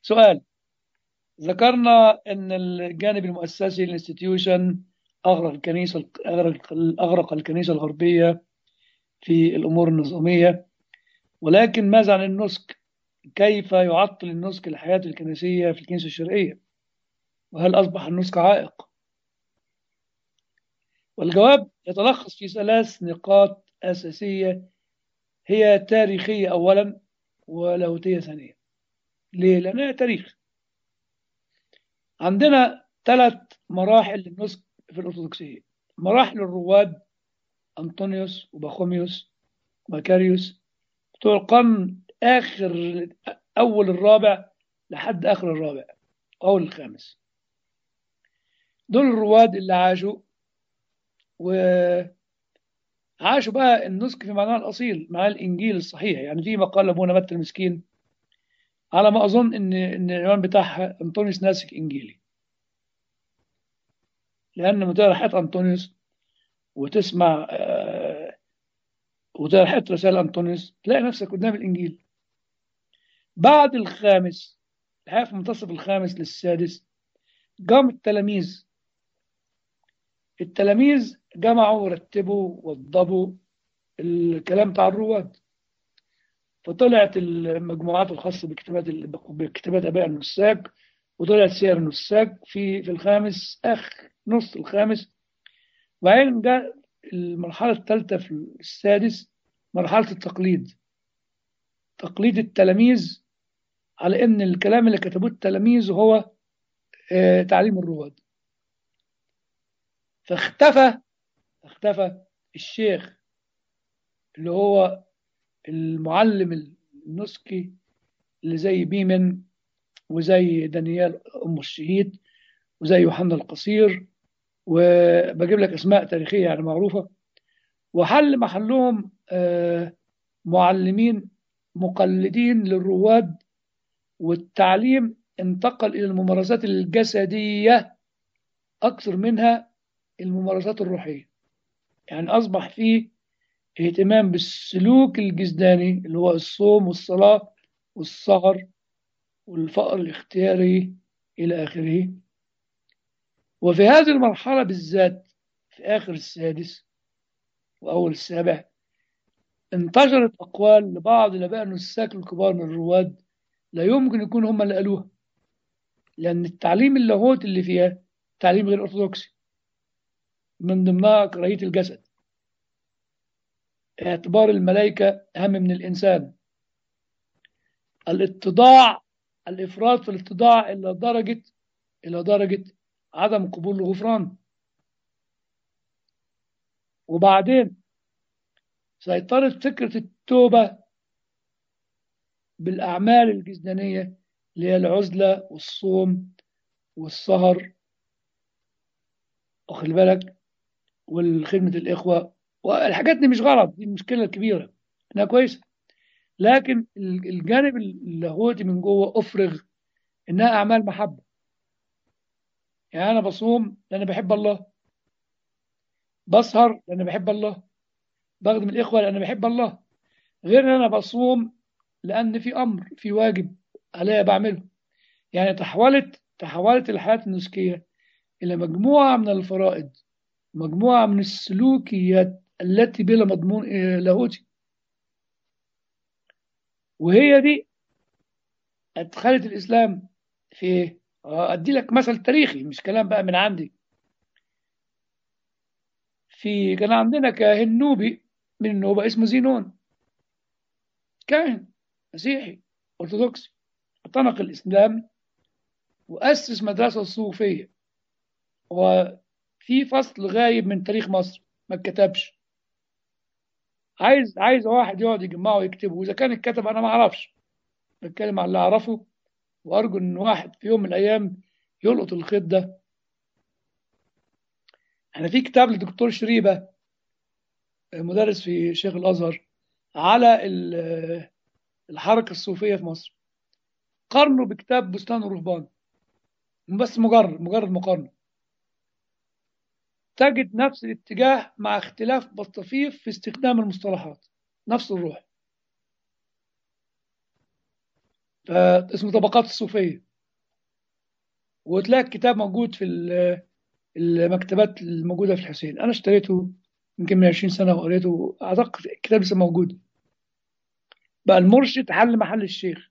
سؤال ذكرنا ان الجانب المؤسسي للانستتيوشن اغرق الكنيسه اغرق اغرق الكنيسه الغربيه في الامور النظاميه ولكن ماذا عن النسك؟ كيف يعطل النسك الحياه الكنسيه في الكنيسه الشرقيه؟ وهل اصبح النسك عائق؟ والجواب يتلخص في ثلاث نقاط اساسيه هي تاريخيه اولا ولاهوتيه ثانيا. ليه؟ لانها تاريخ. عندنا ثلاث مراحل للنسك في الأرثوذكسية مراحل الرواد أنطونيوس وباخوميوس ومكاريوس بتوع القرن آخر أول الرابع لحد آخر الرابع أول الخامس دول الرواد اللي عاشوا وعاشوا بقى النسك في معناه الأصيل معناه الإنجيل الصحيح يعني في مقال أبونا متى المسكين على ما أظن إن إن العنوان بتاعها أنطونيوس ناسك إنجيلي لأن لما تقرا حياة أنطونيوس وتسمع آه وتقرا حياة رسائل أنطونيوس تلاقي نفسك قدام الإنجيل بعد الخامس الحقيقة في منتصف الخامس للسادس قام التلاميذ التلاميذ جمعوا ورتبوا وضبوا الكلام بتاع الرواد فطلعت المجموعات الخاصة بكتابات بكتابات آباء النساك وطلعت سير النساك في في الخامس آخر نص الخامس وبعدين جاء المرحلة الثالثة في السادس مرحلة التقليد تقليد التلاميذ على إن الكلام اللي كتبوه التلاميذ هو آه تعليم الرواد فاختفى اختفى الشيخ اللي هو المعلم النسكي اللي زي بيمن وزي دانيال أم الشهيد وزي يوحنا القصير وبجيب لك أسماء تاريخية يعني معروفة وحل محلهم معلمين مقلدين للرواد والتعليم انتقل إلى الممارسات الجسدية أكثر منها الممارسات الروحية يعني أصبح فيه اهتمام بالسلوك الجسداني اللي هو الصوم والصلاة والسهر والفقر الاختياري إلى آخره وفي هذه المرحلة بالذات في آخر السادس وأول السابع انتشرت أقوال لبعض الآباء النساك الكبار من الرواد لا يمكن يكون هم اللي قالوها لأن التعليم اللاهوت اللي فيها تعليم غير أرثوذكسي من ضمنها كراهية الجسد اعتبار الملائكة أهم من الإنسان الاتضاع الإفراط في الاتضاع إلى درجة إلى درجة عدم قبول الغفران وبعدين سيطرة فكرة التوبة بالأعمال الجسدانية اللي هي العزلة والصوم والسهر واخد بالك والخدمة الإخوة والحاجات دي مش غلط دي المشكلة الكبيرة إنها كويسة لكن الجانب اللاهوتي من جوه أفرغ إنها أعمال محبة يعني أنا بصوم لأن بحب الله بسهر لأن بحب الله بخدم الإخوة لأن بحب الله غير أن أنا بصوم لأن في أمر في واجب عليا بعمله يعني تحولت تحولت الحياة النسكية إلى مجموعة من الفرائض مجموعة من السلوكيات التي بلا مضمون لاهوتي وهي دي أدخلت الإسلام في أدي لك مثل تاريخي مش كلام بقى من عندي في كان عندنا كاهن نوبي من النوبة اسمه زينون كاهن مسيحي أرثوذكسي اعتنق الإسلام وأسس مدرسة الصوفية وفي فصل غايب من تاريخ مصر ما اتكتبش عايز عايز واحد يقعد يجمعه ويكتبه واذا كان اتكتب انا ما اعرفش بتكلم على اللي اعرفه وارجو ان واحد في يوم من الايام يلقط الخيط ده احنا في كتاب للدكتور شريبه مدرس في شيخ الازهر على الحركه الصوفيه في مصر قارنه بكتاب بستان الرهبان بس مجرد مجرد مقارنه تجد نفس الاتجاه مع اختلاف بطفيف في استخدام المصطلحات نفس الروح فاسمه طبقات الصوفية وتلاقي الكتاب موجود في ال- المكتبات الموجودة في الحسين أنا اشتريته يمكن من 20 سنة وقريته أعتقد الكتاب لسه موجود بقى المرشد حل محل الشيخ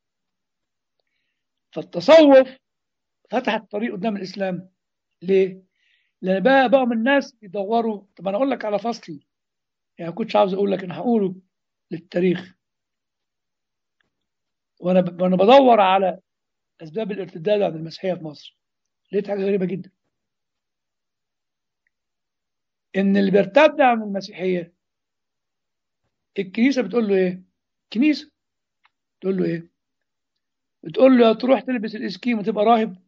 فالتصوف فتح الطريق قدام الإسلام ليه؟ لأن بقى بقى من الناس يدوروا طب أنا أقول لك على فصل يعني ما كنتش عاوز أقول لك أنا هقوله للتاريخ وأنا ب... وأنا بدور على أسباب الارتداد عن المسيحية في مصر لقيت حاجة غريبة جدا إن اللي بيرتد عن المسيحية الكنيسة بتقول له إيه؟ الكنيسة تقول له إيه؟ بتقول له يا تروح تلبس الإسكيم وتبقى راهب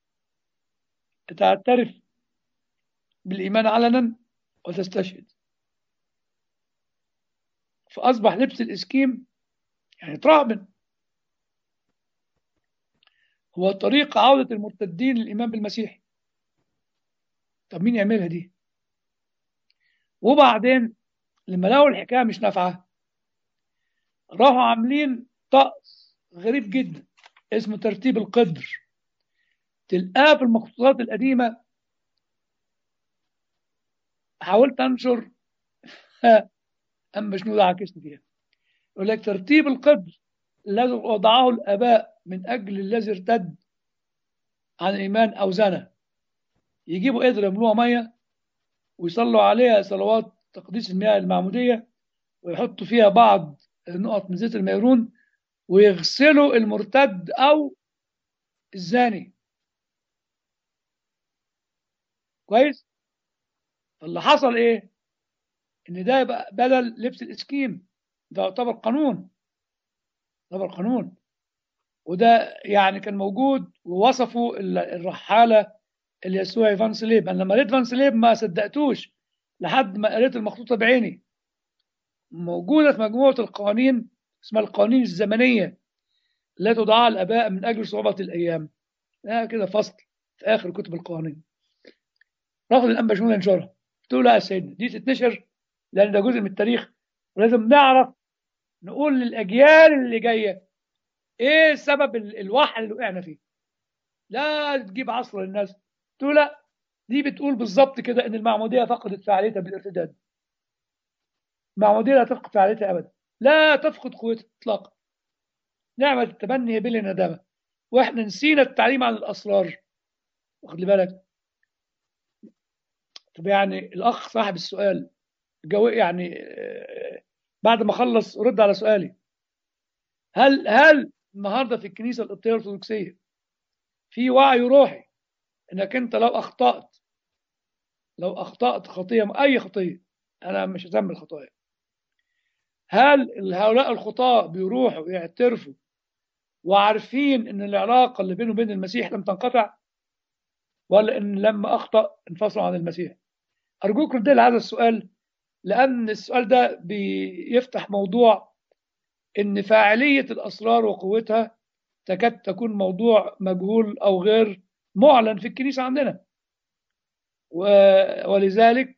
تعترف بالإيمان علنا وتستشهد فأصبح لبس الإسكيم يعني تراهبن هو طريق عودة المرتدين للإيمان بالمسيح طب مين يعملها دي وبعدين لما لقوا الحكاية مش نافعة راحوا عاملين طقس غريب جدا اسمه ترتيب القدر تلقاه في المخطوطات القديمة حاولت أنشر أما شنو ده عكسني فيها يقول لك ترتيب القدر الذي وضعه الآباء من أجل الذي ارتد عن الإيمان أو زنى يجيبوا قدر يملوها مية ويصلوا عليها صلوات تقديس المياه المعمودية ويحطوا فيها بعض نقط من زيت الميرون ويغسلوا المرتد أو الزاني كويس فاللي حصل إيه إن ده يبقى بدل لبس الإسكيم ده يعتبر قانون يعتبر قانون وده يعني كان موجود ووصفوا الرحالة اليسوعي فان سليب أنا لما قريت فان سليب ما صدقتوش لحد ما قريت المخطوطة بعيني موجودة في مجموعة القوانين اسمها القوانين الزمنية التي وضعها الآباء من أجل صعوبة الأيام ده كده فصل في آخر كتب القوانين رفض الأنبا شمول ينشرها قلت له لا يا سيدنا دي تتنشر لأن ده جزء من التاريخ ولازم نعرف نقول للأجيال اللي جاية إيه سبب الوحل اللي وقعنا فيه لا تجيب عصر للناس قلت له لا دي بتقول بالظبط كده إن المعمودية فقدت فعاليتها بالارتداد المعمودية لا تفقد فعاليتها أبدا لا تفقد قوتها إطلاقا نعمة التبني هي بلا ندامة وإحنا نسينا التعليم عن الأسرار واخد لي بالك طب يعني الأخ صاحب السؤال جو يعني بعد ما خلص رد على سؤالي هل هل النهارده في الكنيسه القبطيه الارثوذكسيه في وعي روحي انك انت لو اخطات لو اخطات خطيه اي خطيه انا مش هسمي الخطايا هل هؤلاء الخطاة بيروحوا يعترفوا وعارفين ان العلاقه اللي بينه وبين المسيح لم تنقطع ولا ان لما اخطا انفصلوا عن المسيح ارجوك رد لي هذا السؤال لأن السؤال ده بيفتح موضوع إن فاعلية الأسرار وقوتها تكاد تكون موضوع مجهول أو غير معلن في الكنيسة عندنا ولذلك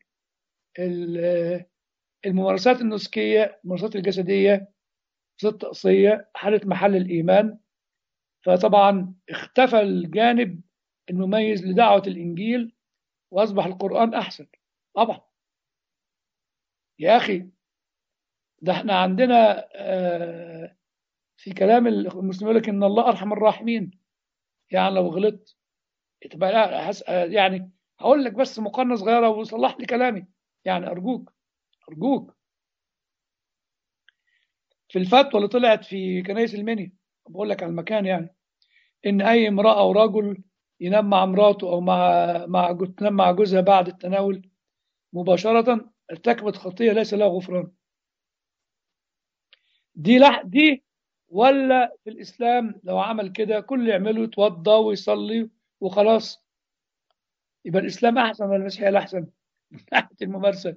الممارسات النسكية الممارسات الجسدية الممارسات الطقسية حالت محل الإيمان فطبعا اختفى الجانب المميز لدعوة الإنجيل وأصبح القرآن أحسن طبعا يا أخي ده احنا عندنا في كلام المسلمين يقول لك إن الله أرحم الراحمين يعني لو غلطت تبقى يعني هقول لك بس مقارنة صغيرة وصلح لي كلامي يعني أرجوك أرجوك في الفتوى اللي طلعت في كنايس المنيا بقول لك على المكان يعني إن أي امرأة أو رجل ينام مع مراته أو مع مع تنام مع جوزها بعد التناول مباشرة ارتكبت خطية ليس لها غفران دي لح دي ولا في الإسلام لو عمل كده كل اللي يعمله يتوضى ويصلي وخلاص يبقى الإسلام أحسن ولا المسيحية الأحسن من ناحية الممارسة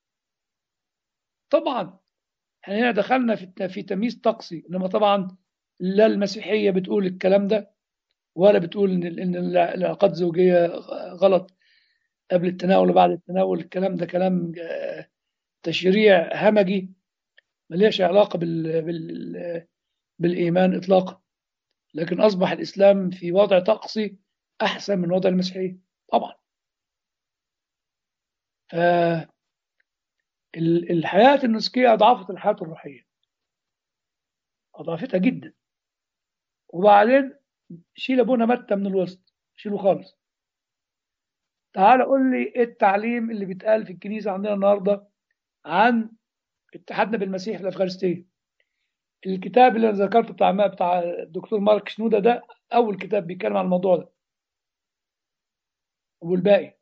طبعا احنا هنا دخلنا في في تمييز طقسي انما طبعا لا المسيحيه بتقول الكلام ده ولا بتقول ان ان العلاقات الزوجيه غلط قبل التناول وبعد التناول الكلام ده كلام تشريع همجي مليش علاقه بال, بال بالايمان اطلاقا لكن أصبح الإسلام في وضع طقسي أحسن من وضع المسيحية طبعا فالحياة النسكية أضعفت الحياة الروحية أضعفتها جدا وبعدين شيل أبونا متى من الوسط شيله خالص تعال قول لي ايه التعليم اللي بيتقال في الكنيسة عندنا النهاردة عن اتحادنا بالمسيح في الأفغانستين الكتاب اللي انا ذكرته بتاع بتاع الدكتور مارك شنودة ده أول كتاب بيتكلم عن الموضوع ده والباقي